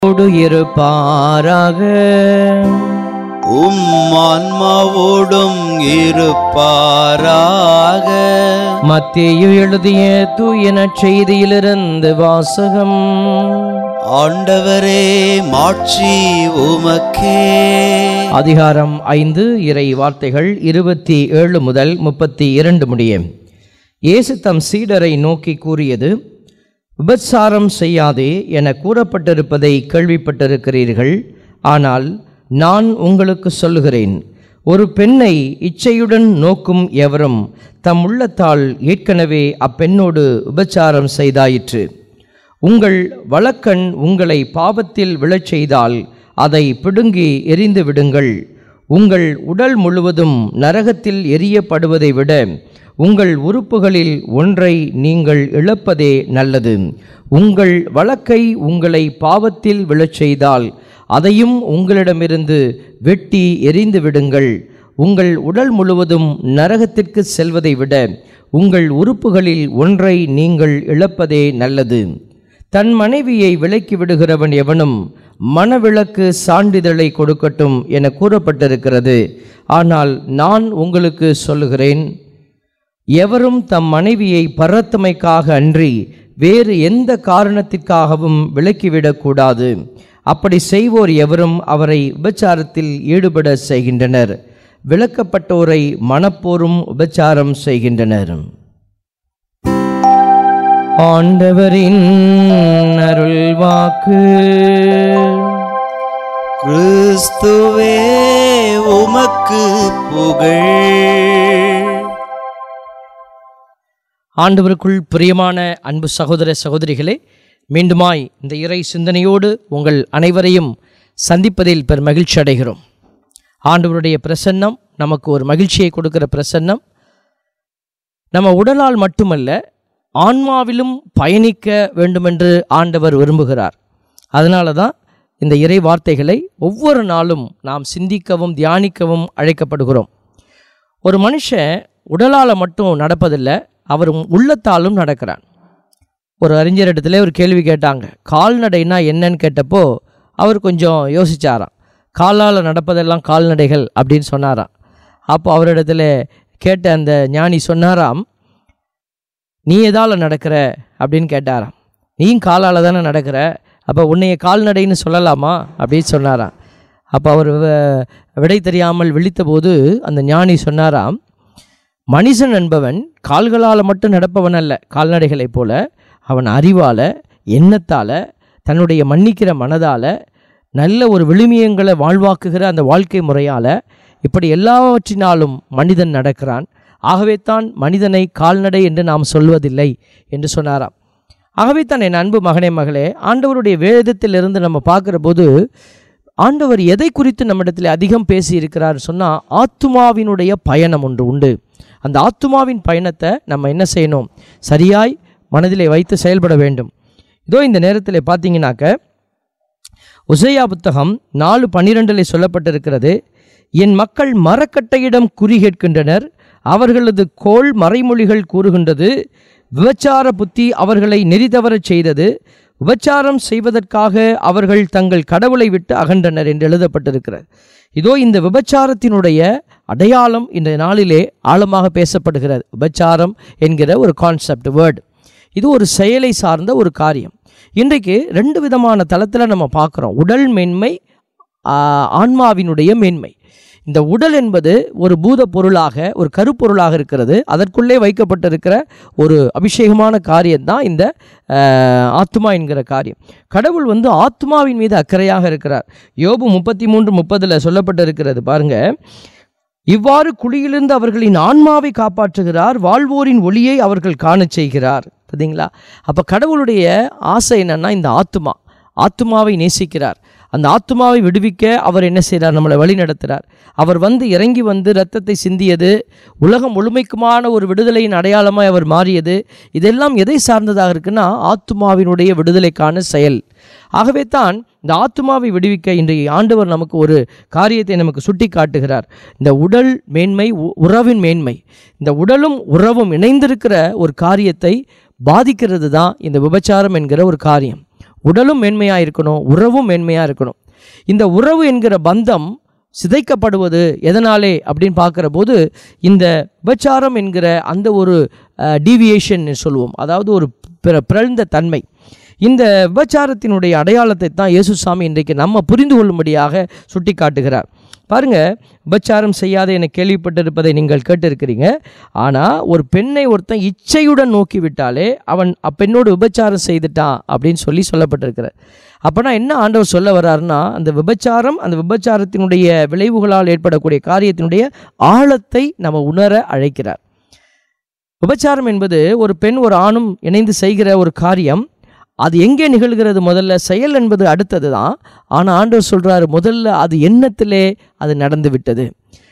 ஓடு இருப்பாராக உம் ஆன்மாவோடும் இருப்பாராக மத்தேயு எழுதிய தூய நற்செய்தியிலிருந்து வாசகம் ஆண்டவரே மாட்சி உமக்கே அதிகாரம் ஐந்து இறை வார்த்தைகள் இருபத்தி ஏழு முதல் முப்பத்தி இரண்டு முடிய இயேசு தம் சீடரை நோக்கி கூறியது விபச்சாரம் செய்யாதே என கூறப்பட்டிருப்பதை கேள்விப்பட்டிருக்கிறீர்கள் ஆனால் நான் உங்களுக்கு சொல்லுகிறேன் ஒரு பெண்ணை இச்சையுடன் நோக்கும் எவரும் தம் உள்ளத்தால் ஏற்கனவே அப்பெண்ணோடு விபச்சாரம் செய்தாயிற்று உங்கள் வழக்கண் உங்களை பாவத்தில் விழச் செய்தால் அதை பிடுங்கி எரிந்து விடுங்கள் உங்கள் உடல் முழுவதும் நரகத்தில் எரியப்படுவதை விட உங்கள் உறுப்புகளில் ஒன்றை நீங்கள் இழப்பதே நல்லது உங்கள் வழக்கை உங்களை பாவத்தில் விழச் செய்தால் அதையும் உங்களிடமிருந்து வெட்டி எரிந்து விடுங்கள் உங்கள் உடல் முழுவதும் நரகத்திற்கு செல்வதை விட உங்கள் உறுப்புகளில் ஒன்றை நீங்கள் இழப்பதே நல்லது தன் மனைவியை விலக்கி விடுகிறவன் எவனும் மனவிலக்கு சான்றிதழை கொடுக்கட்டும் என கூறப்பட்டிருக்கிறது ஆனால் நான் உங்களுக்கு சொல்லுகிறேன் எவரும் தம் மனைவியை பரத்தமைக்காக அன்றி வேறு எந்த காரணத்திற்காகவும் விலக்கிவிடக்கூடாது அப்படி செய்வோர் எவரும் அவரை விபச்சாரத்தில் ஈடுபட செய்கின்றனர் விலக்கப்பட்டோரை மனப்போரும் விபச்சாரம் செய்கின்றனர் ஆண்டவரின் அருள் வாக்கு கிறிஸ்துவே உமக்கு புகழ் ஆண்டவருக்குள் பிரியமான அன்பு சகோதர சகோதரிகளே மீண்டுமாய் இந்த இறை சிந்தனையோடு உங்கள் அனைவரையும் சந்திப்பதில் பெரும் மகிழ்ச்சி அடைகிறோம் ஆண்டவருடைய பிரசன்னம் நமக்கு ஒரு மகிழ்ச்சியை கொடுக்கிற பிரசன்னம் நம்ம உடலால் மட்டுமல்ல ஆன்மாவிலும் பயணிக்க வேண்டுமென்று ஆண்டவர் விரும்புகிறார் அதனால தான் இந்த இறை வார்த்தைகளை ஒவ்வொரு நாளும் நாம் சிந்திக்கவும் தியானிக்கவும் அழைக்கப்படுகிறோம் ஒரு மனுஷன் உடலால் மட்டும் நடப்பதில்லை அவர் உள்ளத்தாலும் நடக்கிறான் ஒரு அறிஞர் இடத்துல ஒரு கேள்வி கேட்டாங்க கால்நடைனா என்னன்னு கேட்டப்போ அவர் கொஞ்சம் யோசிச்சாராம் காலால் நடப்பதெல்லாம் கால்நடைகள் அப்படின்னு சொன்னாராம் அப்போ அவரிடத்துல கேட்ட அந்த ஞானி சொன்னாராம் நீ எதால் நடக்கிற அப்படின்னு கேட்டாராம் நீயும் காலால் தானே நடக்கிற அப்போ உன்னைய கால்நடைன்னு சொல்லலாமா அப்படின்னு சொன்னாராம் அப்போ அவர் வ- விடை தெரியாமல் விழித்தபோது அந்த ஞானி சொன்னாராம் மனுஷன் என்பவன் கால்களால் மட்டும் நடப்பவன் அல்ல கால்நடைகளைப் போல அவன் அறிவால் எண்ணத்தால் தன்னுடைய மன்னிக்கிற மனதால் நல்ல ஒரு விழுமியங்களை வாழ்வாக்குகிற அந்த வாழ்க்கை முறையால் இப்படி எல்லாவற்றினாலும் மனிதன் நடக்கிறான் ஆகவே தான் மனிதனை கால்நடை என்று நாம் சொல்வதில்லை என்று சொன்னாராம் ஆகவே தான் என் அன்பு மகனே மகளே ஆண்டவருடைய வேதத்திலிருந்து நம்ம பார்க்குற போது ஆண்டவர் எதை குறித்து நம்மிடத்தில் அதிகம் பேசி இருக்கிறார் சொன்னால் ஆத்துமாவினுடைய பயணம் ஒன்று உண்டு அந்த ஆத்துமாவின் பயணத்தை நம்ம என்ன செய்யணும் சரியாய் மனதிலே வைத்து செயல்பட வேண்டும் இதோ இந்த நேரத்தில் பார்த்தீங்கன்னாக்க உசையா புத்தகம் நாலு பன்னிரெண்டில் சொல்லப்பட்டிருக்கிறது என் மக்கள் மரக்கட்டையிடம் குறி கேட்கின்றனர் அவர்களது கோள் மறைமொழிகள் கூறுகின்றது விபச்சார புத்தி அவர்களை நெறிதவரச் செய்தது விபச்சாரம் செய்வதற்காக அவர்கள் தங்கள் கடவுளை விட்டு அகன்றனர் என்று எழுதப்பட்டிருக்கிறது இதோ இந்த விபச்சாரத்தினுடைய அடையாளம் இந்த நாளிலே ஆழமாக பேசப்படுகிறது விபச்சாரம் என்கிற ஒரு கான்செப்ட் வேர்டு இது ஒரு செயலை சார்ந்த ஒரு காரியம் இன்றைக்கு ரெண்டு விதமான தளத்தில் நம்ம பார்க்குறோம் உடல் மேன்மை ஆ, ஆன்மாவினுடைய மேன்மை இந்த உடல் என்பது ஒரு பூத பொருளாக ஒரு கருப்பொருளாக இருக்கிறது அதற்குள்ளே வைக்கப்பட்டிருக்கிற ஒரு அபிஷேகமான காரியம்தான் இந்த ஆ, ஆத்மா என்கிற காரியம் கடவுள் வந்து ஆத்மாவின் மீது அக்கறையாக இருக்கிறார் யோபு முப்பத்தி மூன்று முப்பதில் சொல்லப்பட்டிருக்கிறது பாருங்க இவ்வாறு குழியிலிருந்து அவர்களின் ஆன்மாவை காப்பாற்றுகிறார் வாழ்வோரின் ஒளியை அவர்கள் காணச் செய்கிறார் பார்த்தீங்களா அப்போ கடவுளுடைய ஆசை என்னன்னா இந்த ஆத்துமா ஆத்துமாவை நேசிக்கிறார் அந்த ஆத்துமாவை விடுவிக்க அவர் என்ன செய்கிறார் நம்மளை வழி நடத்துகிறார் அவர் வந்து இறங்கி வந்து இரத்தத்தை சிந்தியது உலகம் முழுமைக்குமான ஒரு விடுதலையின் அடையாளமாய் அவர் மாறியது இதெல்லாம் எதை சார்ந்ததாக இருக்குன்னா ஆத்துமாவினுடைய விடுதலைக்கான செயல் ஆகவே தான் இந்த ஆத்துமாவை விடுவிக்க இன்றைய ஆண்டவர் நமக்கு ஒரு காரியத்தை நமக்கு சுட்டி காட்டுகிறார் இந்த உடல் மேன்மை உ- உறவின் மேன்மை இந்த உடலும் உறவும் இணைந்திருக்கிற ஒரு காரியத்தை பாதிக்கிறது தான் இந்த விபச்சாரம் என்கிற ஒரு காரியம் உடலும் மேன்மையாக இருக்கணும் உறவும் மேன்மையாக இருக்கணும் இந்த உறவு என்கிற பந்தம் சிதைக்கப்படுவது எதனாலே அப்படின்னு பார்க்குற போது இந்த விபச்சாரம் என்கிற அந்த ஒரு டீவியேஷன் சொல்லுவோம் அதாவது ஒரு பிற- பிறழ்ந்த தன்மை இந்த விபச்சாரத்தினுடைய அடையாளத்தை தான் இயேசுசாமி இன்றைக்கு நம்ம புரிந்து கொள்ளும்படியாக சுட்டி காட்டுகிறார் பாருங்க விபச்சாரம் செய்யாத என கேள்விப்பட்டிருப்பதை நீங்கள் கேட்டிருக்கிறீங்க ஆனால் ஒரு பெண்ணை ஒருத்தன் இச்சையுடன் நோக்கி விட்டாலே அவன் அப்பெண்ணோடு விபச்சாரம் செய்துட்டான் அப்படின்னு சொல்லி சொல்லப்பட்டிருக்கிறார் அப்போனா என்ன ஆண்டவர் சொல்ல வர்றாருன்னா அந்த விபச்சாரம் அந்த விபச்சாரத்தினுடைய விளைவுகளால் ஏற்படக்கூடிய காரியத்தினுடைய ஆழத்தை நம்ம உணர அழைக்கிறார் விபச்சாரம் என்பது ஒரு பெண் ஒரு ஆணும் இணைந்து செய்கிற ஒரு காரியம் அது எங்கே நிகழ்கிறது முதல்ல செயல் என்பது அடுத்தது தான் ஆனால் ஆண்டவர் சொல்றாரு முதல்ல அது எண்ணத்திலே அது நடந்து விட்டது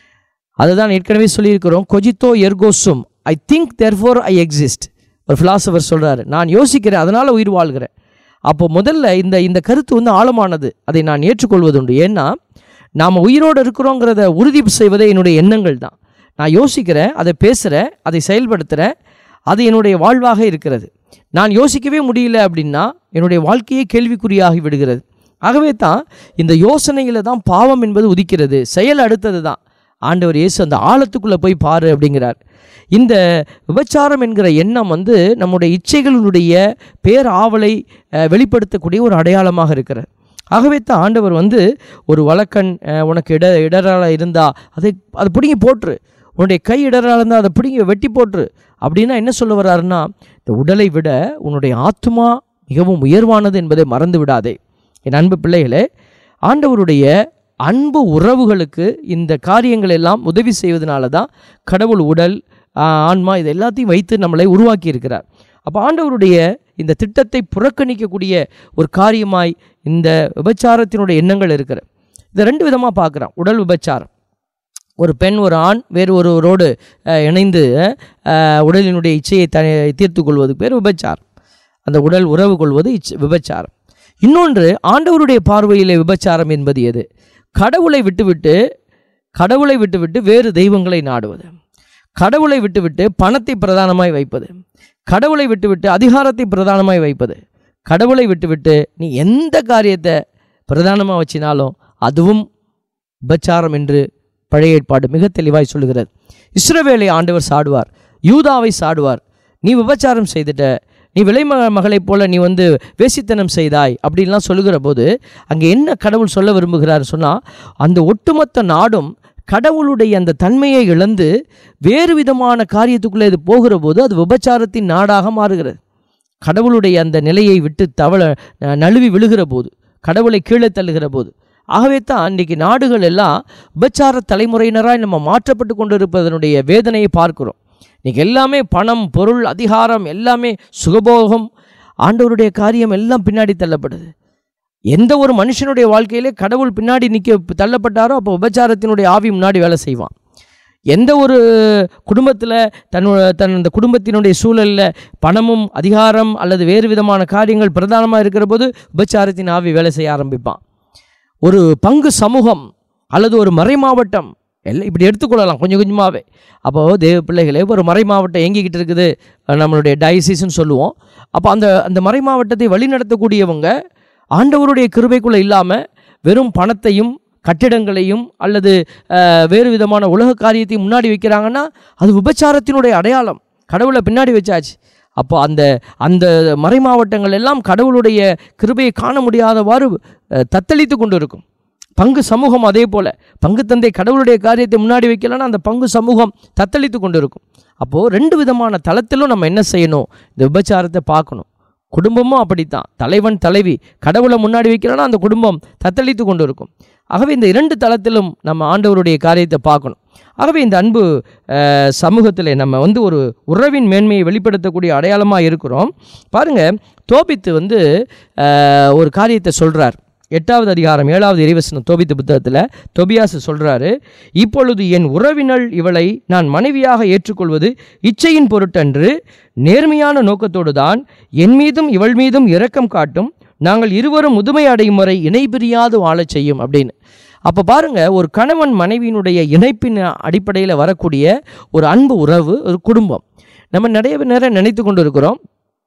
அதுதான் ஏற்கனவே சொல்லியிருக்கிறோம் கொஜித்தோ எர்கோசும் I think therefore I exist ஒரு ஃபிலாசபர் சொல்றாரு நான் யோசிக்கிறேன் அதனால் உயிர் வாழ்கிறேன் அப்போ முதல்ல இந்த இந்த கருத்து வந்து ஆழமானது அதை நான் ஏற்றுக்கொள்வதுண்டு ஏன்னா நாம் உயிரோடு இருக்கிறோங்கிறத உறுதி செய்வதே என்னுடைய எண்ணங்கள் தான் நான் யோசிக்கிறேன் அதை பேசுகிறேன் அதை செயல்படுத்துகிறேன் அது என்னுடைய வாழ்வாக இருக்கிறது நான் யோசிக்கவே முடியல அப்படின்னா என்னுடைய வாழ்க்கையே கேள்விக்குறியாகி விடுகிறது ஆகவே தான் இந்த யோசனையில் தான் பாவம் என்பது உதிக்கிறது செயல் அடுத்தது தான் ஆண்டவர் இயேசு அந்த ஆழத்துக்குள்ளே போய் பாரு அப்படிங்கிறார் இந்த விபச்சாரம் என்கிற எண்ணம் வந்து நம்முடைய இச்சைகளினுடைய பேர் ஆவலை அஹ், வெளிப்படுத்தக்கூடிய ஒரு அடையாளமாக இருக்கிறது ஆகவே தான் ஆண்டவர் வந்து ஒரு வழக்கன் அஹ், உனக்கு இட இடரால இருந்தா அதை அதை பிடுங்கி போட்டுரு உன்னுடைய கை இடரால இருந்தால் அதை பிடுங்கி வெட்டி போட்டுரு அப்படின்னா என்ன சொல்ல வர்றாருன்னா இந்த உடலை விட உன்னுடைய ஆத்மா மிகவும் உயர்வானது என்பதை மறந்து விடாதே என் அன்பு பிள்ளைகளே ஆண்டவருடைய அன்பு உறவுகளுக்கு இந்த காரியங்கள் எல்லாம் உதவி செய்வதனால தான் கடவுள் உடல் ஆ, ஆன்மா இது எல்லாத்தையும் வைத்து நம்மளை உருவாக்கி இருக்கிறார் அப்போ ஆண்டவருடைய இந்த திட்டத்தை புறக்கணிக்கக்கூடிய ஒரு காரியமாய் இந்த விபச்சாரத்தினுடைய எண்ணங்கள் இருக்கிற இதை ரெண்டு விதமாக பார்க்குறான் உடல் விபச்சாரம் ஒரு பெண் ஒரு ஆண் வேறு ஒருவரோடு அஹ், இணைந்து அஹ், உடலினுடைய இச்சையை த தீர்த்து கொள்வதுக்கு பேர் விபச்சாரம் அந்த உடல் உறவு கொள்வது இச்ச விபச்சாரம் இன்னொன்று ஆண்டவருடைய பார்வையிலே விபச்சாரம் என்பது எது கடவுளை விட்டுவிட்டு கடவுளை விட்டுவிட்டு வேறு தெய்வங்களை நாடுவது கடவுளை விட்டுவிட்டு பணத்தை பிரதானமாய் வைப்பது கடவுளை விட்டுவிட்டு அதிகாரத்தை பிரதானமாய் வைப்பது கடவுளை விட்டுவிட்டு நீ எந்த காரியத்தை பிரதானமாக வச்சினாலும் அதுவும் விபச்சாரம் என்று பழைய ஏற்பாடு மிக தெளிவாய் சொல்லுகிறது இஸ்ரவேலை ஆண்டவர் சாடுவார் யூதாவை சாடுவார் நீ விபச்சாரம் செய்துட்ட நீ விலை ம- மகளைப் போல நீ வந்து வேசித்தனம் செய்தாய் அப்படின்லாம் சொல்லுகிற போது அங்கே என்ன கடவுள் சொல்ல விரும்புகிறார் சொன்னால் அந்த ஒட்டுமொத்த நாடும் கடவுளுடைய அந்த தன்மையை இழந்து வேறு விதமான காரியத்துக்குள்ளே இது போகிற போது அது விபச்சாரத்தின் நாடாக மாறுகிறது கடவுளுடைய அந்த நிலையை விட்டு தவள ந- நழுவி விழுகிற போது கடவுளை கீழே தள்ளுகிற போது ஆகவே தான் இன்றைக்கி நாடுகள் எல்லாம் விபச்சார தலைமுறையினராய் நம்ம மாற்றப்பட்டு கொண்டிருப்பதனுடைய வேதனையை பார்க்கிறோம் இன்றைக்கி எல்லாமே பணம் பொருள் அதிகாரம் எல்லாமே சுகபோகம் ஆண்டவருடைய காரியம் எல்லாம் பின்னாடி தள்ளப்படுது எந்த ஒரு மனுஷனுடைய வாழ்க்கையிலே கடவுள் பின்னாடி நிற்க தள்ளப்பட்டாரோ அப்போ விபச்சாரத்தினுடைய ஆவி முன்னாடி வேலை செய்வான் எந்த ஒரு குடும்பத்தில் தன்னோட தன் அந்த குடும்பத்தினுடைய சூழலில் பணமும் அதிகாரம் அல்லது வேறு விதமான காரியங்கள் பிரதானமாக இருக்கிற போது விபச்சாரத்தின் ஆவி வேலை செய்ய ஆரம்பிப்பான் ஒரு பங்கு சமூகம் அல்லது ஒரு மறை மாவட்டம் எல்லாம் இப்படி எடுத்துக்கொள்ளலாம் கொஞ்சம் கொஞ்சமாகவே அப்போது தேவ பிள்ளைகளே ஒரு மறை மாவட்டம் எங்கிக்கிட்டு இருக்குது அஹ் நம்மளுடைய டயசிஸ்ன்னு சொல்லுவோம் அப்போ அந்த அந்த மறை மாவட்டத்தை வழிநடத்தக்கூடியவங்க ஆண்டவருடைய கிருபைக்குள்ளே இல்லாமல் வெறும் பணத்தையும் கட்டிடங்களையும் அல்லது அஹ், வேறு விதமான உலக காரியத்தையும் முன்னாடி வைக்கிறாங்கன்னா அது விபச்சாரத்தினுடைய அடையாளம் கடவுளை பின்னாடி வச்சாச்சு அப்போ அந்த அந்த மறை மாவட்டங்கள் எல்லாம் கடவுளுடைய கிருபையை காண முடியாதவாறு அஹ், தத்தளித்து கொண்டு இருக்கும் பங்கு சமூகம் அதே போல் பங்கு தந்தை கடவுளுடைய காரியத்தை முன்னாடி வைக்கலன்னா அந்த பங்கு சமூகம் தத்தளித்து கொண்டு இருக்கும் அப்போது ரெண்டு விதமான தளத்திலும் நம்ம என்ன செய்யணும் இந்த விபச்சாரத்தை பார்க்கணும் குடும்பமும் அப்படித்தான் தலைவன் தலைவி கடவுளை முன்னாடி வைக்கலன்னா அந்த குடும்பம் தத்தளித்து கொண்டு இருக்கும் ஆகவே இந்த இரண்டு தளத்திலும் நம்ம ஆண்டவருடைய காரியத்தை பார்க்கணும் ஆகவே இந்த அன்பு அஹ், சமூகத்தில் நம்ம வந்து ஒரு உறவின் மேன்மையை வெளிப்படுத்தக்கூடிய அடையாளமாக இருக்கிறோம் பாருங்க தோபித்து வந்து அஹ், ஒரு காரியத்தை சொல்கிறார் எட்டாவது அதிகாரம் ஏழாவது இறைவசனம் தோபித்து புத்தகத்தில் தொபியாசு சொல்கிறாரு இப்பொழுது என் உறவினள் இவளை நான் மனைவியாக ஏற்றுக்கொள்வது இச்சையின் பொருட்டன்று நேர்மையான நோக்கத்தோடு தான் என் மீதும் இவள் மீதும் இரக்கம் காட்டும் நாங்கள் இருவரும் முதுமை அடையும் வரை இணை பிரியாது வாழச் செய்யும் அப்படின்னு அப்போ பாருங்க ஒரு கணவன் மனைவியினுடைய இணைப்பின் அடிப்படையில் வரக்கூடிய ஒரு அன்பு உறவு ஒரு குடும்பம் நம்ம நிறைய நேரம் நினைத்து கொண்டு இருக்கிறோம்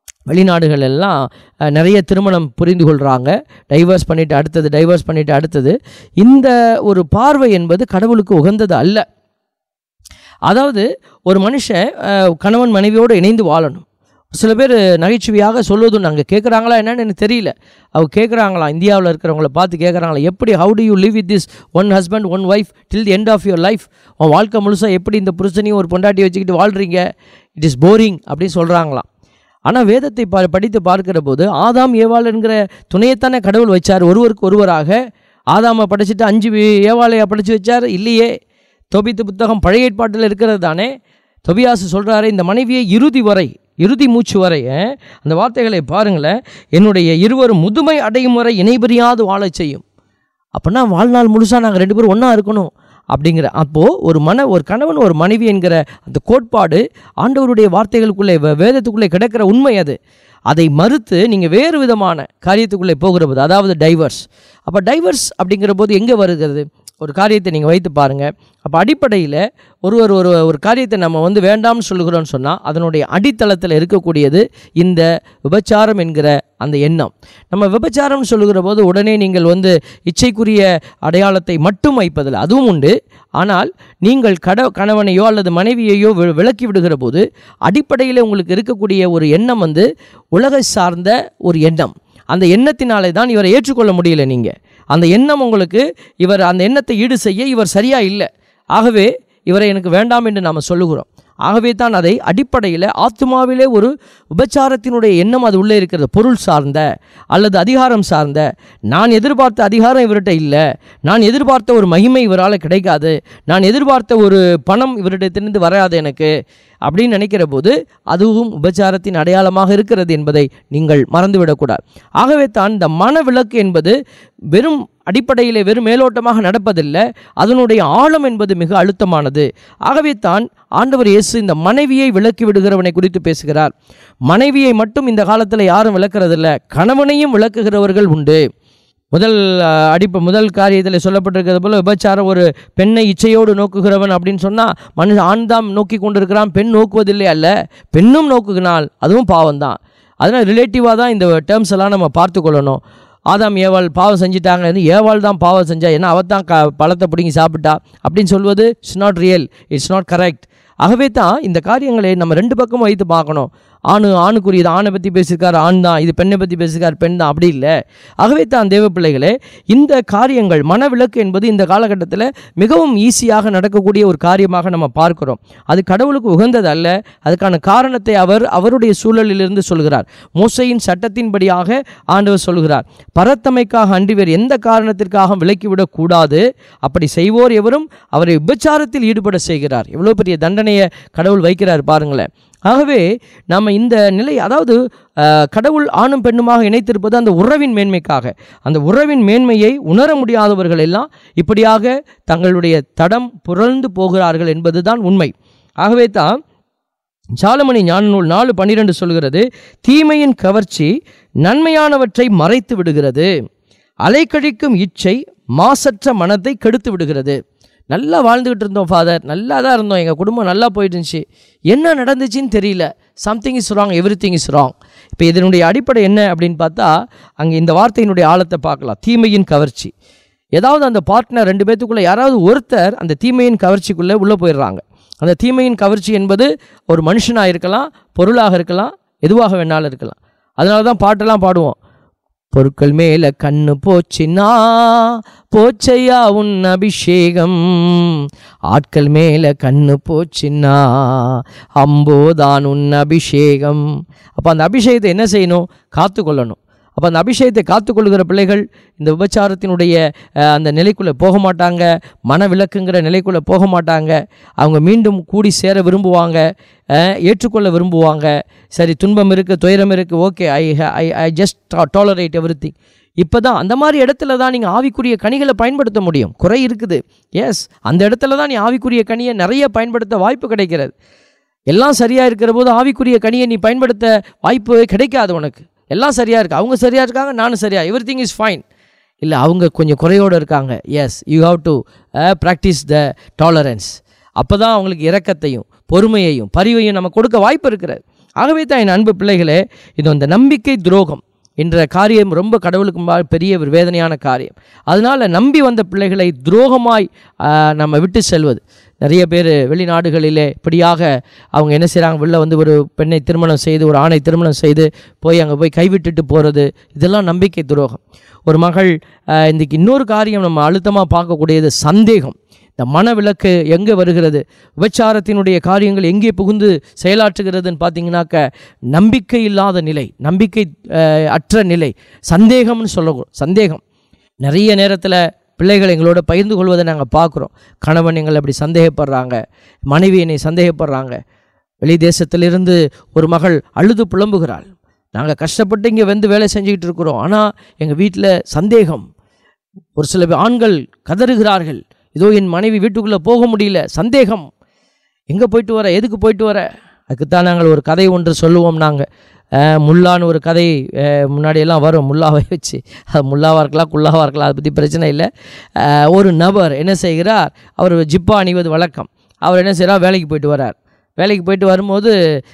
வெளிநாடுகள் எல்லாம் அஹ், நிறைய திருமணம் புரிந்து கொள்கிறாங்க டைவர்ஸ் பண்ணிவிட்டு அடுத்தது டைவர்ஸ் பண்ணிவிட்டு அடுத்தது இந்த ஒரு பார்வை என்பது கடவுளுக்கு உகந்தது அல்ல அதாவது ஒரு மனுஷன் அஹ், கணவன் மனைவியோடு இணைந்து வாழணும் சில பேர் நகைச்சுவையாக சொல்லுவது நாங்கள் கேட்குறாங்களா என்னன்னு எனக்கு தெரியல அவங்க கேட்குறாங்களா இந்தியாவில் இருக்கிறவங்கள பார்த்து கேட்குறாங்களா எப்படி how do you live with this one husband one wife till the end of your life உன் வாழ்க்கை முழுசாக எப்படி இந்த புருஷனையும் ஒரு பொண்டாட்டி வச்சுக்கிட்டு வாழ்கிறீங்க இட் இஸ் போரிங் அப்படின்னு சொல்கிறாங்களாம் ஆனால் வேதத்தை பா படித்து பார்க்கிற போது ஆதாம் ஏவாள் என்கிற துணையைத்தானே கடவுள் வச்சார் ஒருவருக்கு ஒருவராக ஆதாமை படைச்சிட்டு அஞ்சு வே- ஏவாளையா படைச்சு வச்சார் இல்லையே தொபித்து புத்தகம் பழைய ஏற்பாட்டில் இருக்கிறது தானே தொபியாசு சொல்கிறாரு இந்த மனைவியை இறுதி வரை இறுதி மூச்சு வரை அஹ், அந்த வார்த்தைகளை பாருங்களேன் என்னுடைய இருவரும் முதுமை அடையும் வரை இணைபிரியாது வாழச் செய்யும் அப்படின்னா வாழ்நாள் முழுசாக நாங்கள் ரெண்டு பேரும் ஒன்றா இருக்கணும் அப்படிங்கிற அப்போது ஒரு மன ஒரு கணவன் ஒரு மனைவி என்கிற அந்த கோட்பாடு ஆண்டவருடைய வார்த்தைகளுக்குள்ளே வே- வேதத்துக்குள்ளே கிடக்கிற உண்மை அது அதை மறுத்து நீங்கள் வேறு விதமான காரியத்துக்குள்ளே போகிற போது அதாவது டைவர்ஸ் அப்போ டைவர்ஸ் அப்படிங்கிற போது எங்கே வருகிறது ஒரு காரியத்தை நீங்கள் வைத்து பாருங்கள் அப்போ அடிப்படையில் ஒருவர் ஒரு ஒரு காரியத்தை நம்ம வந்து வேண்டாம்னு சொல்லுகிறோம்னு சொன்னால் அதனுடைய அடித்தளத்தில் இருக்கக்கூடியது இந்த விபச்சாரம் என்கிற அந்த எண்ணம் நம்ம விபச்சாரம் சொல்லுகிற போது உடனே நீங்கள் வந்து இச்சைக்குரிய அடையாளத்தை மட்டும் வைப்பதில்லை அதுவும் உண்டு ஆனால் நீங்கள் கட கணவனையோ அல்லது மனைவியையோ வி- விலக்கி விடுகிற போது அடிப்படையில் உங்களுக்கு இருக்கக்கூடிய ஒரு எண்ணம் வந்து உலகை சார்ந்த ஒரு எண்ணம் அந்த எண்ணத்தினாலே தான் இவரை ஏற்றுக்கொள்ள முடியல நீங்கள் அந்த எண்ணம் உங்களுக்கு இவர் அந்த எண்ணத்தை ஈடு செய்ய இவர் சரியா இல்லை ஆகவே இவரை எனக்கு வேண்டாம் என்று நாம் சொல்லுகிறோம் ஆகவே தான் அதை அடிப்படையில் ஆத்மாவிலே ஒரு உபச்சாரத்தினுடைய எண்ணம் அது உள்ளே இருக்கிறது பொருள் சார்ந்த அல்லது அதிகாரம் சார்ந்த நான் எதிர்பார்த்த அதிகாரம் இவர்கிட்ட இல்லை நான் எதிர்பார்த்த ஒரு மகிமை இவரால் கிடைக்காது நான் எதிர்பார்த்த ஒரு பணம் இவரிடத்திலிருந்து வராது எனக்கு அப்படின்னு நினைக்கிற போது அதுவும் உபச்சாரத்தின் அடையாளமாக இருக்கிறது என்பதை நீங்கள் மறந்துவிடக்கூடாது ஆகவே தான் இந்த மனவிலக்கு என்பது வெறும் அடிப்படையிலே வெறும் மேலோட்டமாக நடப்பதில்லை அதனுடைய ஆழம் என்பது மிக அழுத்தமானது ஆகவே தான் ஆண்டவர் இயேசு இந்த மனைவியை விலக்கி விடுகிறவனை குறித்து பேசுகிறார் மனைவியை மட்டும் இந்த காலத்தில் யாரும் விளக்குறதில்ல கணவனையும் விளக்குகிறவர்கள் உண்டு முதல் அஹ், அடிப்ப முதல் காரியத்தில் சொல்லப்பட்டிருக்கிறது போல விபச்சாரம் ஒரு பெண்ணை இச்சையோடு நோக்குகிறவன் அப்படின்னு சொன்னால் மனுஷன் ஆண் தான் நோக்கி கொண்டிருக்கிறான் பெண் நோக்குவதில்லை அல்ல பெண்ணும் நோக்குகினால் அதுவும் பாவம்தான் அதனால் ரிலேட்டிவாக தான் இந்த டேர்ம்ஸ் எல்லாம் நம்ம பார்த்து கொள்ளணும் ஆதாம் ஏவாள் பாவம் செஞ்சிட்டாங்க ஏவாள் தான் பாவம் செஞ்சா ஏன்னா அவள் தான் க பழத்தை பிடுங்கி சாப்பிட்டா அப்படின்னு சொல்வது it's not real it's not correct ஆகவே தான் இந்த காரியங்களை நம்ம ரெண்டு பக்கமும் வைத்து பார்க்கணும் ஆணு ஆணுக்குரியது ஆணை பற்றி பேசியிருக்கார் ஆண் தான் இது பெண்ணை பற்றி பேசியிருக்கார் பெண் தான் அப்படி இல்லை ஆகவே தான் தேவ பிள்ளைகளே இந்த காரியங்கள் மனவிலக்கு என்பது இந்த காலகட்டத்தில் மிகவும் ஈஸியாக நடக்கக்கூடிய ஒரு காரியமாக நம்ம பார்க்கிறோம் அது கடவுளுக்கு உகந்தது அல்ல அதுக்கான காரணத்தை அவர் அவருடைய சூழலிலிருந்து சொல்கிறார் மோசையின் சட்டத்தின்படியாக ஆண்டவர் சொல்கிறார் பரத்தமைக்காக அன்றி வேறு எந்த காரணத்திற்காக விலக்கிவிடக் கூடாது அப்படி செய்வோர் எவரும் அவரை விபச்சாரத்தில் ஈடுபட செய்கிறார் எவ்வளோ பெரிய தண்டனையை கடவுள் வைக்கிறார் பாருங்களேன் ஆகவே நம்ம இந்த நிலை அதாவது அஹ், கடவுள் ஆணும் பெண்ணுமாக இணைத்திருப்பது அந்த உறவின் மேன்மைக்காக அந்த உறவின் மேன்மையை உணர முடியாதவர்கள் எல்லாம் இப்படியாக தங்களுடைய தடம் புரழ்ந்து போகிறார்கள் என்பதுதான் உண்மை ஆகவே தான் சாலமணி ஞான நூல் நாலு பன்னிரெண்டு சொல்கிறது தீமையின் கவர்ச்சி நன்மையானவற்றை மறைத்து விடுகிறது அலைக்கழிக்கும் இச்சை மாசற்ற மனத்தை கெடுத்து விடுகிறது நல்லா வாழ்ந்துக்கிட்டு இருந்தோம் ஃபாதர் நல்லா தான் இருந்தோம் எங்கள் குடும்பம் நல்லா போயிட்டு இருந்துச்சு என்ன நடந்துச்சுன்னு தெரியல something is wrong everything is wrong இப்போ இதனுடைய அடிப்படை என்ன அப்படின்னு பார்த்தா அங்கே இந்த வார்த்தையினுடைய ஆழத்தை பார்க்கலாம் தீமையின் கவர்ச்சி ஏதாவது அந்த பார்ட்னர் ரெண்டு பேத்துக்குள்ளே யாராவது ஒருத்தர் அந்த தீமையின் கவர்ச்சிக்குள்ளே உள்ளே போயிடுறாங்க அந்த தீமையின் கவர்ச்சி என்பது ஒரு மனுஷனாக இருக்கலாம் பொருளாக இருக்கலாம் எதுவாக வேணாலும் இருக்கலாம் அதனால தான் பாட்டெல்லாம் பாடுவோம் பொருட்கள் மேல கண்ணு போச்சுன்னா போச்சையா உன் அபிஷேகம் ஆட்கள் மேல கண்ணு போச்சுன்னா அம்போதான் உன் அபிஷேகம் அப்போ அந்த அபிஷேகத்தை என்ன செய்யணும் காத்துக்கொள்ளணும் அப்போ அந்த அபிஷேகத்தை காத்துக்கொள்கிற பிள்ளைகள் இந்த விபச்சாரத்தினுடைய அஹ், அந்த நிலைக்குள்ளே போக மாட்டாங்க மனவிலக்குங்கிற நிலைக்குள்ளே போக மாட்டாங்க அவங்க மீண்டும் கூடி சேர விரும்புவாங்க அஹ், ஏற்றுக்கொள்ள விரும்புவாங்க சரி துன்பம் இருக்குது துயரம் இருக்குது okay I I I just tolerate everything இப்போ தான் அந்த மாதிரி இடத்துல தான் நீங்கள் ஆவிக்குரிய கனிகளை பயன்படுத்த முடியும் குறை இருக்குது எஸ் அந்த இடத்துல தான் நீ ஆவிக்குரிய கனியை நிறைய பயன்படுத்த வாய்ப்பு கிடைக்கிறது எல்லாம் சரியாக இருக்கிற போது ஆவிக்குரிய கனியை நீ பயன்படுத்த வாய்ப்பு கிடைக்காது உனக்கு எல்லாம் சரியாக இருக்கு அவங்க சரியாக இருக்காங்க நானும் சரியா எவ்ரி திங் இஸ் ஃபைன் இல்லை அவங்க கொஞ்சம் குறையோடு இருக்காங்க yes you have to practice the tolerance அப்போ தான் அவங்களுக்கு இரக்கத்தையும் பொறுமையையும் பரிவையும் நம்ம கொடுக்க வாய்ப்பு இருக்கிறது ஆகவே தான் என் அன்பு பிள்ளைகளே இது அந்த நம்பிக்கை துரோகம் என்ற காரியம் ரொம்ப கடவுளுக்கு முன்பாக பெரிய ஒரு வேதனையான காரியம் அதனால் நம்பி வந்த பிள்ளைகளை துரோகமாய் ஆஹ், நம்ம விட்டு செல்வது நிறைய பேர் வெளிநாடுகளிலே இப்படியாக அவங்க என்ன செய்கிறாங்க வெளில வந்து ஒரு பெண்ணை திருமணம் செய்து ஒரு ஆணை திருமணம் செய்து போய் அங்கே போய் கைவிட்டுட்டு போகிறது இதெல்லாம் நம்பிக்கை துரோகம் ஒரு மகள் ஆஹ், இன்றைக்கி இன்னொரு காரியம் நம்ம அழுத்தமாக பார்க்கக்கூடியது சந்தேகம் இந்த மனவிலக்கு எங்கே வருகிறது விபச்சாரத்தினுடைய காரியங்கள் எங்கே புகுந்து செயலாற்றுகிறதுன்னு பார்த்தீங்கன்னாக்க நம்பிக்கை இல்லாத நிலை நம்பிக்கை அஹ், அற்ற நிலை சந்தேகம்னு சொல்ல சந்தேகம் நிறைய நேரத்தில் பிள்ளைகள் எங்களோட பகிர்ந்து கொள்வதை நாங்கள் பார்க்குறோம் கணவன் எங்களை அப்படி சந்தேகப்படுறாங்க மனைவி என்னை சந்தேகப்படுறாங்க வெளி தேசத்திலிருந்து ஒரு மகள் அழுது புலம்புகிறாள் நாங்கள் கஷ்டப்பட்டு இங்கே வந்து வேலை செஞ்சுக்கிட்டு இருக்கிறோம் ஆனால் எங்கள் வீட்டில் சந்தேகம் ஒரு சில பேர் ஆண்கள் கதறுகிறார்கள் இதோ என் மனைவி வீட்டுக்குள்ளே போக முடியல சந்தேகம் எங்கே போயிட்டு வர எதுக்கு போயிட்டு வர அதுக்குத்தான் நாங்கள் ஒரு கதை ஒன்று சொல்லுவோம் நாங்கள் முல்லான்னு ஒரு கதை அஹ், முன்னாடியெல்லாம் வரும் முல்லாவை வச்சு அது முல்லாவாக இருக்கலாம் குல்லாவாக இருக்கலாம் அதை பற்றி பிரச்சனை இல்லை அஹ், ஒரு நபர் என்ன செய்கிறார் அவர் ஜிப்பா அணிவது வழக்கம் அவர் என்ன செய்கிறார் வேலைக்கு போயிட்டு வரார் வேலைக்கு போயிட்டு வரும்போது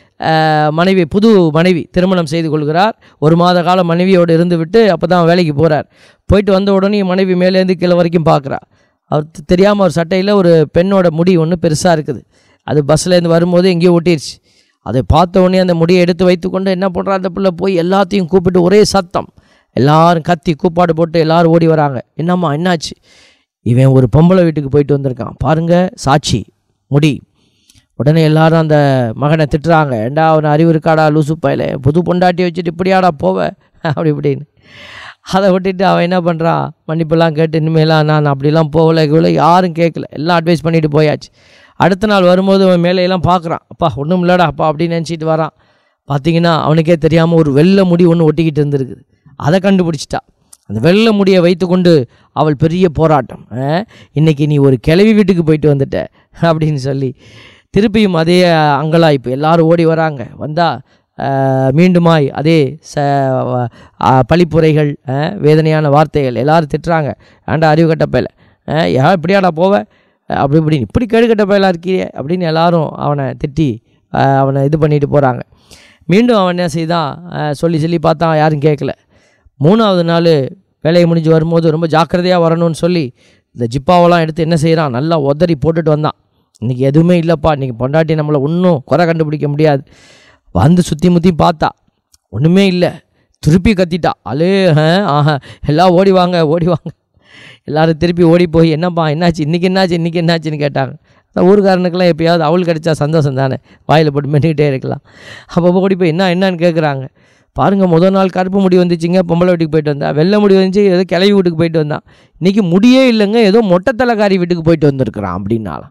அஹ், மனைவி புது மனைவி திருமணம் செய்து கொள்கிறார் ஒரு மாத காலம் மனைவியோடு இருந்து விட்டு அப்போ தான் வேலைக்கு போகிறார் போயிட்டு வந்த உடனே மனைவி மேலேருந்து கீழே வரைக்கும் பார்க்குறா அவர் தெரியாமல் ஒரு சட்டையில் ஒரு பெண்ணோட முடி ஒன்று பெருசாக இருக்குது அது பஸ்ஸிலேருந்து வரும்போது எங்கேயோ ஒட்டிருச்சு அதை பார்த்த உடனே அந்த முடியை எடுத்து வைத்துக்கொண்டு என்ன பண்ணுறா அந்த பிள்ளை போய் எல்லாத்தையும் கூப்பிட்டு ஒரே சத்தம் எல்லாரும் கத்தி கூப்பாடு போட்டு எல்லாரும் ஓடி வராங்க என்னம்மா என்னாச்சு இவன் ஒரு பொம்பளை வீட்டுக்கு போயிட்டு வந்திருக்கான் பாருங்க சாட்சி முடி உடனே எல்லாரும் அந்த மகனை திட்டுறாங்க ஏண்டா அவன் அறிவு இருக்காடா லூசு பயல புது பொண்டாட்டி வச்சுட்டு இப்படியாடா போவ அப்படி இப்படின்னு அதை விட்டுட்டு அவன் என்ன பண்ணுறான் மன்னிப்பெல்லாம் கேட்டு இனிமேலாம் நான் அப்படிலாம் போகல இவ்வளோ யாரும் கேட்கல எல்லாம் அட்வைஸ் பண்ணிட்டு போயாச்சு அடுத்த நாள் வரும்போது அவன் மேலையெல்லாம் பார்க்குறான் அப்பா ஒன்றும் இல்லைடா அப்பா அப்படின்னு நினச்சிட்டு வரான் பார்த்தீங்கன்னா அவனுக்கே தெரியாமல் ஒரு வெள்ளை முடி ஒன்று ஒட்டிக்கிட்டு இருந்திருக்குது அதை கண்டுபிடிச்சிட்டா அந்த வெள்ளை முடியை வைத்துக்கொண்டு அவள் பெரிய போராட்டம் அஹ், இன்னைக்கு நீ ஒரு கிளவி வீட்டுக்கு போயிட்டு வந்துட்ட அப்படின்னு சொல்லி திருப்பியும் அதே அங்கலாய்ப்பு எல்லாரும் ஓடி வராங்க வந்தால் மீண்டுமாய் அதே ச வ- ஆ, பழிப்புரைகள் அஹ், வேதனையான வார்த்தைகள் எல்லாரும் திட்டுறாங்க ஆண்டா அறிவு கட்ட பயல ஏன் இப்படியாடா போவ அஹ், அப்படி இப்படி இப்படி கேடுகட்ட பயலாக இருக்கியே அப்படின்னு எல்லாரும் அவனை திட்டி அஹ், அவனை இது பண்ணிட்டு போகிறாங்க மீண்டும் அவன் என்ன செய்தான் அஹ், சொல்லி சொல்லி பார்த்தா யாரும் கேட்கல மூணாவது நாள் வேலையை முடிஞ்சு வரும்போது ரொம்ப ஜாக்கிரதையாக வரணும்னு சொல்லி இந்த ஜிப்பாவெல்லாம் எடுத்து என்ன செய்கிறான் நல்லா உதறி போட்டுட்டு வந்தான் இன்றைக்கி எதுவுமே இல்லைப்பா இன்றைக்கி பொண்டாட்டி நம்மளை ஒன்றும் குறை கண்டுபிடிக்க முடியாது வந்து சுற்றி முற்றி பார்த்தா ஒன்றுமே இல்லை திருப்பி கத்திட்டா அலே ஆஹ், ஆஹா எல்லாம் ஓடி வாங்க ஓடி வாங்க எல்லாரும் திருப்பி ஓடி போய் என்னப்பா என்னாச்சு இன்றைக்கி என்னாச்சு இன்றைக்கி என்னாச்சுன்னு கேட்டாங்க அந்த ஊருக்காரனுக்கெல்லாம் எப்பயாவது அவள் கிடைச்சா சந்தோஷம் தானே வாயில் போட்டு மென்னிக்கிட்டே இருக்கலாம் அப்போ ஓடி போய் என்ன என்னன்னு கேட்குறாங்க பாருங்கள் முதல் நாள் கருப்பு முடி வந்துச்சுங்க பொம்பளை வீட்டுக்கு போயிட்டு வந்தா வெள்ளை முடி வந்துச்சு ஏதோ கிளவி வீட்டுக்கு போயிட்டு வந்தான் இன்றைக்கி முடியே இல்லைங்க ஏதோ மொட்டை தலைக்காரி வீட்டுக்கு போயிட்டு வந்திருக்கிறான் அப்படின்னாலாம்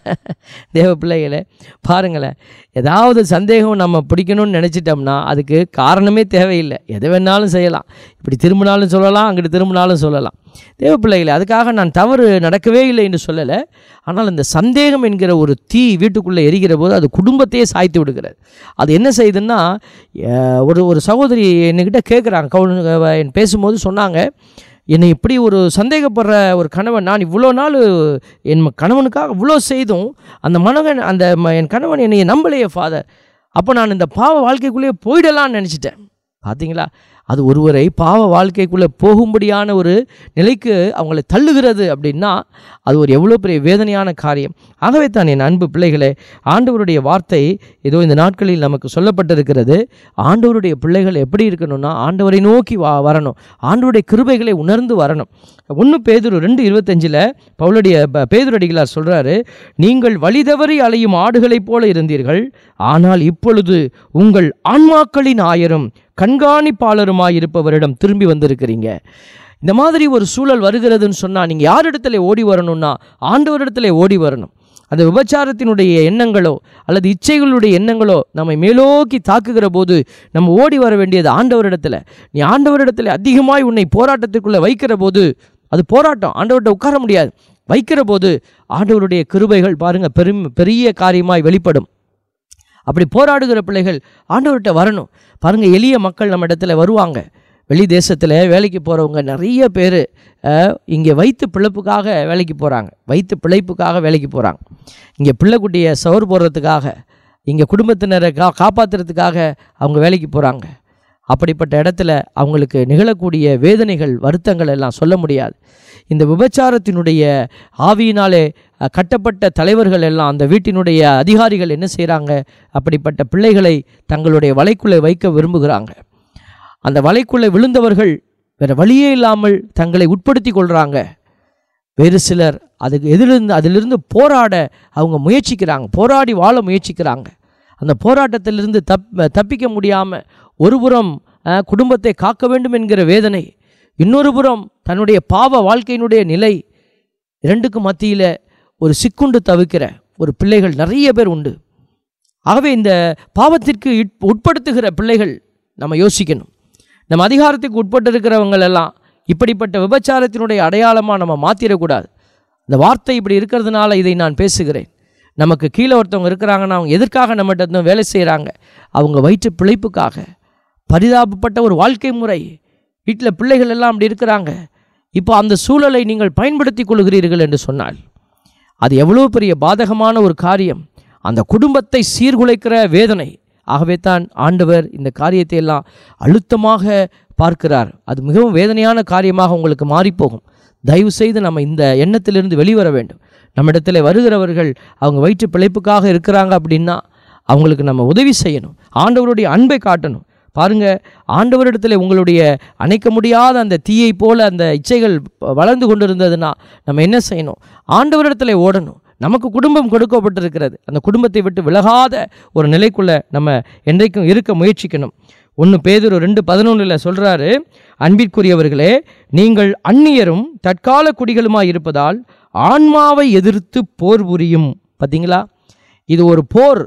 தேவ பிள்ளைகளே பாருங்களேன் ஏதாவது சந்தேகம் நம்ம பிடிக்கணும்னு நினச்சிட்டோம்னா அதுக்கு காரணமே தேவையில்லை எதை வேணாலும் செய்யலாம் இப்படி திரும்பினாலும் சொல்லலாம் அங்கிட்டு திரும்பினாலும் சொல்லலாம் தேவ பிள்ளைகளே அதுக்காக நான் தவறு நடக்கவே இல்லை என்று சொல்லலை ஆனால் இந்த சந்தேகம் என்கிற ஒரு தீ வீட்டுக்குள்ளே எரிகிற போது அது குடும்பத்தையே சாய்த்து விடுகிறது அது என்ன செய்யுதுன்னா அஹ், ஒரு ஒரு சகோதரி என்கிட்ட கேட்குறாங்க கவுன் பேசும்போது சொன்னாங்க என்னை இப்படி ஒரு சந்தேகப்படுற ஒரு கணவன் நான் இவ்வளோ நாள் என் ம- கணவனுக்காக இவ்வளோ செய்தும் அந்த மனகன் அந்த ம- என் கணவன் என்னை நம்பலையே ஃபாதர் அப்போ நான் இந்த பாவ வாழ்க்கைக்குள்ளேயே போயிடலாம்னு நினச்சிட்டேன் பார்த்தீங்களா அது ஒருவரை பாவ வாழ்க்கைக்குள்ளே போகும்படியான ஒரு நிலைக்கு அவங்களை தள்ளுகிறது அப்படின்னா அது ஒரு எவ்வளோ பெரிய வேதனையான காரியம் ஆகவே தான் என் அன்பு பிள்ளைகளே ஆண்டவருடைய வார்த்தை ஏதோ இந்த நாட்களில் நமக்கு சொல்லப்பட்டிருக்கிறது ஆண்டவருடைய பிள்ளைகள் எப்படி இருக்கணும்னா ஆண்டவரை நோக்கி வா வரணும் ஆண்டவருடைய கிருபைகளை உணர்ந்து வரணும் ஒன்று பேதுரு ரெண்டு இருபத்தஞ்சில் பவுலுடைய ப- பேதுரடிகளார் சொல்கிறாரு நீங்கள் வழிதவறி அலையும் ஆடுகளைப் போல இருந்தீர்கள் ஆனால் இப்பொழுது உங்கள் ஆன்மாக்களின் ஆயரும் கண்காணிப்பாளருமாய் இருப்பவரிடம் திரும்பி வந்திருக்கிறீங்க இந்த மாதிரி ஒரு சூழல் வருகிறதுன்னு சொன்னால் நீங்கள் யார் இடத்துல ஓடி வரணும்னா ஆண்டவரிடத்துல ஓடி வரணும் அந்த விபச்சாரத்தினுடைய எண்ணங்களோ அல்லது இச்சைகளுடைய எண்ணங்களோ நம்மை மேலோக்கி தாக்குகிற போது நம்ம ஓடி வர வேண்டியது ஆண்டவரிடத்துல நீ ஆண்டவரிடத்துல அதிகமாய் உன்னை போராட்டத்துக்குள்ளே வைக்கிற போது அது போராட்டம் ஆண்டவர்கிட்ட உட்கார முடியாது வைக்கிற போது ஆண்டவருடைய கிருபைகள் பாருங்க பெரும் பெரிய காரியமாய் வெளிப்படும் அப்படி போராடுகிற பிள்ளைகள் ஆண்டவர்கிட்ட வரணும் பாருங்கள் எளிய மக்கள் நம்ம இடத்துல வருவாங்க வெளி தேசத்தில் வேலைக்கு போகிறவங்க நிறைய பேர் இங்கே வைத்து பிழைப்புக்காக வேலைக்கு போகிறாங்க வைத்து பிழைப்புக்காக வேலைக்கு போகிறாங்க இங்கே பிள்ளைக்குட்டியை சவர் போடுறதுக்காக இங்கே குடும்பத்தினரை கா காப்பாற்றுறதுக்காக அவங்க வேலைக்கு போகிறாங்க அப்படிப்பட்ட இடத்துல அவங்களுக்கு நிகழக்கூடிய வேதனைகள் வருத்தங்கள் எல்லாம் சொல்ல முடியாது இந்த விபச்சாரத்தினுடைய ஆவியினாலே அஹ், கட்டப்பட்ட தலைவர்கள் எல்லாம் அந்த வீட்டினுடைய அதிகாரிகள் என்ன செய்கிறாங்க அப்படிப்பட்ட பிள்ளைகளை தங்களுடைய வலைக்குள்ளே வைக்க விரும்புகிறாங்க அந்த வலைக்குள்ளே விழுந்தவர்கள் வேறு வழியே இல்லாமல் தங்களை உட்படுத்தி கொள்கிறாங்க வேறு சிலர் அதுக்கு எதிலிருந்து அதிலிருந்து போராட அவங்க முயற்சிக்கிறாங்க போராடி வாழ முயற்சிக்கிறாங்க அந்த போராட்டத்திலிருந்து தப் தப்பிக்க முடியாமல் ஒரு புறம் அஹ், குடும்பத்தை காக்க வேண்டும் என்கிற வேதனை இன்னொரு புறம் தன்னுடைய பாவ வாழ்க்கையினுடைய நிலை இரண்டுக்கு மத்தியில் ஒரு சிக்குண்டு தவிக்கிற ஒரு பிள்ளைகள் நிறைய பேர் உண்டு ஆகவே இந்த பாவத்திற்கு இட்- உட்படுத்துகிற பிள்ளைகள் நம்ம யோசிக்கணும் நம்ம அதிகாரத்துக்கு உட்பட்டு இருக்கிறவங்க எல்லாம் இப்படிப்பட்ட விபச்சாரத்தினுடைய அடையாளமாக நம்ம மாற்றிடக்கூடாது இந்த வார்த்தை இப்படி இருக்கிறதுனால இதை நான் பேசுகிறேன் நமக்கு கீழே ஒருத்தவங்க இருக்கிறாங்கன்னா அவங்க எதற்காக நம்மகிட்ட இருந்து வேலை செய்கிறாங்க அவங்க வயிற்று பிழைப்புக்காக பரிதாபப்பட்ட ஒரு வாழ்க்கை முறை வீட்டில் பிள்ளைகள் எல்லாம் அப்படி இருக்கிறாங்க இப்போ அந்த சூழலை நீங்கள் பயன்படுத்தி கொள்கிறீர்கள் என்று சொன்னால் அது எவ்வளோ பெரிய பாதகமான ஒரு காரியம் அந்த குடும்பத்தை சீர்குலைக்கிற வேதனை ஆகவே தான் ஆண்டவர் இந்த காரியத்தை எல்லாம் அழுத்தமாக பார்க்கிறார் அது மிகவும் வேதனையான காரியமாக உங்களுக்கு மாறிப்போகும் தயவு செய்து நம்ம இந்த எண்ணத்திலிருந்து வெளிவர வேண்டும் நம்மிடத்தில் வருகிறவர்கள் அவங்க வயிற்று பிழைப்புக்காக இருக்கிறாங்க அப்படின்னா அவங்களுக்கு நம்ம உதவி செய்யணும் ஆண்டவருடைய அன்பை காட்டணும் பாருங்க ஆண்டவரிடத்தில் உங்களுடைய அணைக்க முடியாத அந்த தீயை போல அந்த இச்சைகள் வளர்ந்து கொண்டிருந்ததுன்னா நம்ம என்ன செய்யணும் ஆண்டவரிடத்தில் ஓடணும் நமக்கு குடும்பம் கொடுக்கப்பட்டிருக்கிறது அந்த குடும்பத்தை விட்டு விலகாத ஒரு நிலைக்குள்ளே நம்ம என்றைக்கும் இருக்க முயற்சிக்கணும் ஒன்று பேதுரு ரெண்டு பதினொன்றில் சொல்கிறாரு அன்பிற்குரியவர்களே நீங்கள் அந்நியரும் தற்கால குடிகளுமாய் இருப்பதால் ஆன்மாவை எதிர்த்து போர் புரியும் பார்த்தீங்களா இது ஒரு போர்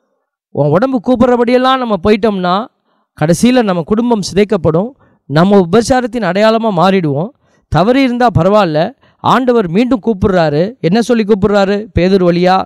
உன் உடம்பு கூப்பிட்றபடியெல்லாம் நம்ம போயிட்டோம்னா கடைசியில் நம்ம குடும்பம் சிதைக்கப்படும் நம்ம உபச்சாரத்தின் அடையாளமாக மாறிடுவோம் தவறு இருந்தால் பரவாயில்ல ஆண்டவர் மீண்டும் கூப்பிடுறாரு என்ன சொல்லி கூப்பிடுறாரு பேதர் வழியா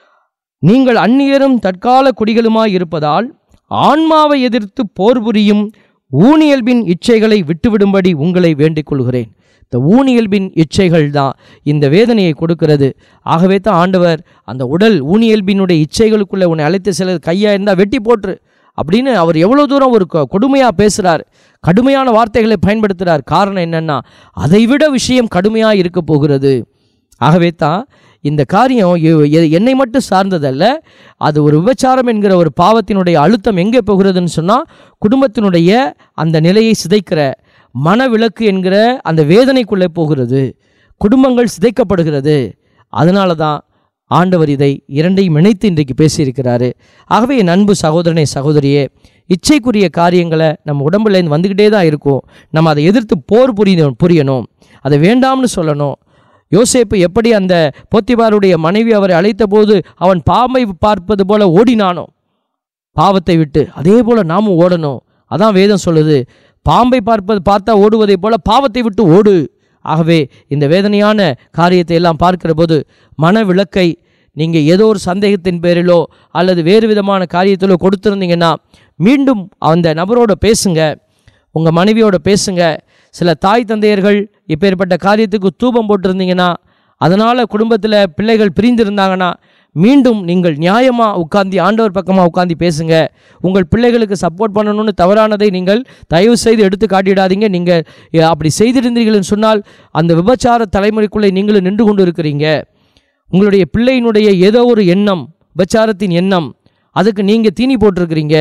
நீங்கள் அந்நியரும் தற்கால குடிகளுமாய் இருப்பதால் ஆன்மாவை எதிர்த்து போர் புரியும் ஊனியல்பின் இச்சைகளை விட்டுவிடும்படி உங்களை வேண்டிக் கொள்கிறேன் இந்த ஊனியல்பின் இச்சைகள் தான் இந்த வேதனையை கொடுக்கிறது ஆகவே தான் ஆண்டவர் அந்த உடல் ஊனியல்பினுடைய இச்சைகளுக்குள்ளே உன்னை அழைத்து செல்ல கையா இருந்தால் வெட்டி போட்டுரு அப்படின்னு அவர் எவ்வளோ தூரம் ஒரு கொ- கொடுமையா பேசுகிறார் கடுமையான வார்த்தைகளை பயன்படுத்துகிறார் காரணம் என்னன்னா அதைவிட விஷயம் கடுமையாக இருக்க போகிறது ஆகவே தான் இந்த காரியம் எ- எ- என்னை மட்டும் சார்ந்ததல்ல அது ஒரு விபச்சாரம் என்கிற ஒரு பாவத்தினுடைய அழுத்தம் எங்கே போகிறதுன்னு சொன்னால் குடும்பத்தினுடைய அந்த நிலையை சிதைக்கிற மனவிலக்கு என்கிற அந்த வேதனைக்குள்ளே போகிறது குடும்பங்கள் சிதைக்கப்படுகிறது அதனால தான் ஆண்டவர் இதை இரண்டையும் இணைத்து இன்றைக்கு பேசியிருக்கிறாரு ஆகவே என் அன்பு சகோதரனே சகோதரியே இச்சைக்குரிய காரியங்களை நம்ம உடம்புலேருந்து வந்துக்கிட்டே தான் இருக்கும் நம்ம அதை எதிர்த்து போர் புரியணும் புரியணும் அதை வேண்டாம்னு சொல்லணும் யோசேப்பு எப்படி அந்த போத்திபாருடைய மனைவி அவரை அழைத்தபோது அவன் பாம்பை பார்ப்பது போல ஓடினானோ பாவத்தை விட்டு அதே போல நாமும் ஓடணும் அதான் வேதம் சொல்லுது பாம்பை பார்ப்பது பார்த்தா ஓடுவதை போல பாவத்தை விட்டு ஓடு ஆகவே இந்த வேதனையான காரியத்தை எல்லாம் பார்க்கிற போது மன விளக்கை நீங்கள் ஏதோ ஒரு சந்தேகத்தின் பேரிலோ அல்லது வேறு விதமான காரியத்திலோ கொடுத்துருந்தீங்கன்னா மீண்டும் அந்த நபரோட பேசுங்க உங்கள் மனைவியோட பேசுங்க சில தாய் தந்தையர்கள் இப்பேற்பட்ட காரியத்துக்கு தூபம் போட்டிருந்தீங்கன்னா அதனால் குடும்பத்தில் பிள்ளைகள் பிரிந்திருந்தாங்கன்னா மீண்டும் நீங்கள் நியாயமாக உட்கார்ந்து ஆண்டவர் பக்கமாக உட்கார்ந்து பேசுங்க உங்கள் பிள்ளைகளுக்கு சப்போர்ட் பண்ணணும்னு தவறானதை நீங்கள் தயவு செய்து எடுத்து காட்டிடாதீங்க நீங்கள் அஹ், அப்படி செய்திருந்தீர்கள்னு சொன்னால் அந்த விபச்சார தலைமுறைக்குள்ளே நீங்களும் நின்று கொண்டு இருக்கிறீங்க உங்களுடைய பிள்ளையினுடைய ஏதோ ஒரு எண்ணம் விபச்சாரத்தின் எண்ணம் அதுக்கு நீங்கள் தீனி போட்டிருக்கிறீங்க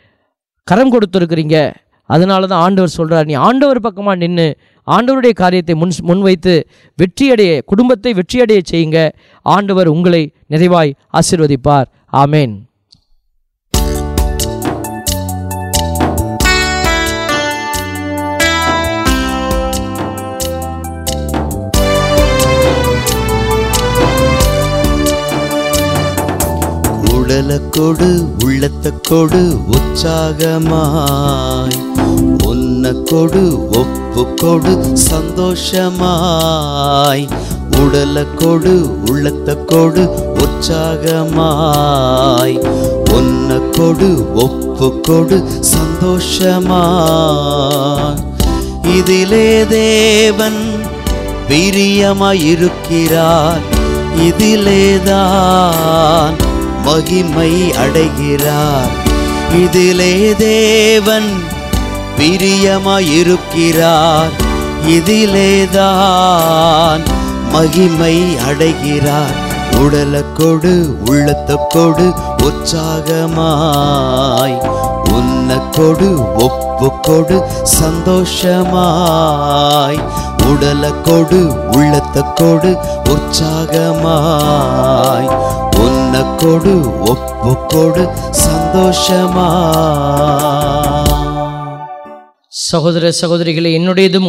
கரம் கொடுத்துருக்கிறீங்க அதனால தான் ஆண்டவர் சொல்கிறார் நீ ஆண்டவர் பக்கமாக நின்று ஆண்டவருடைய காரியத்தை முன் முன்வைத்து வெற்றியடைய குடும்பத்தை வெற்றியடைய செய்யுங்க ஆண்டவர் உங்களை நிறைவாய் ஆசீர்வதிப்பார் ஆமேன் உடல கொடு உள்ளத்த கொடு உற்சாகமாய் உன்ன கொடு ஒப்பு கொடு சந்தோஷமாய் உடல கொடு உள்ளத்த கொடு உற்சாகமாய் உன்ன கொடு ஒப்பு கொடு சந்தோஷமாய் இதிலே தேவன் பிரியமாயிருக்கிறார் இதிலேதான் மகிமை அடைகிறார் இதிலே தேவன் பிரியமாயிருக்கிறார் இதிலேதான் மகிமை அடைகிறார் உடலை கொடு உள்ளத்தை கொடு உற்சாகமாய் உன்ன கொடு ஒப்பு கொடு சந்தோஷமாய் உடலை கொடு உள்ளத்தை கொடு உற்சாகமாய் உன்ன கொடு ஒப்பு கொடு சந்தோஷமாய் சகோதர சகோதரிகளே என்னுடையதும்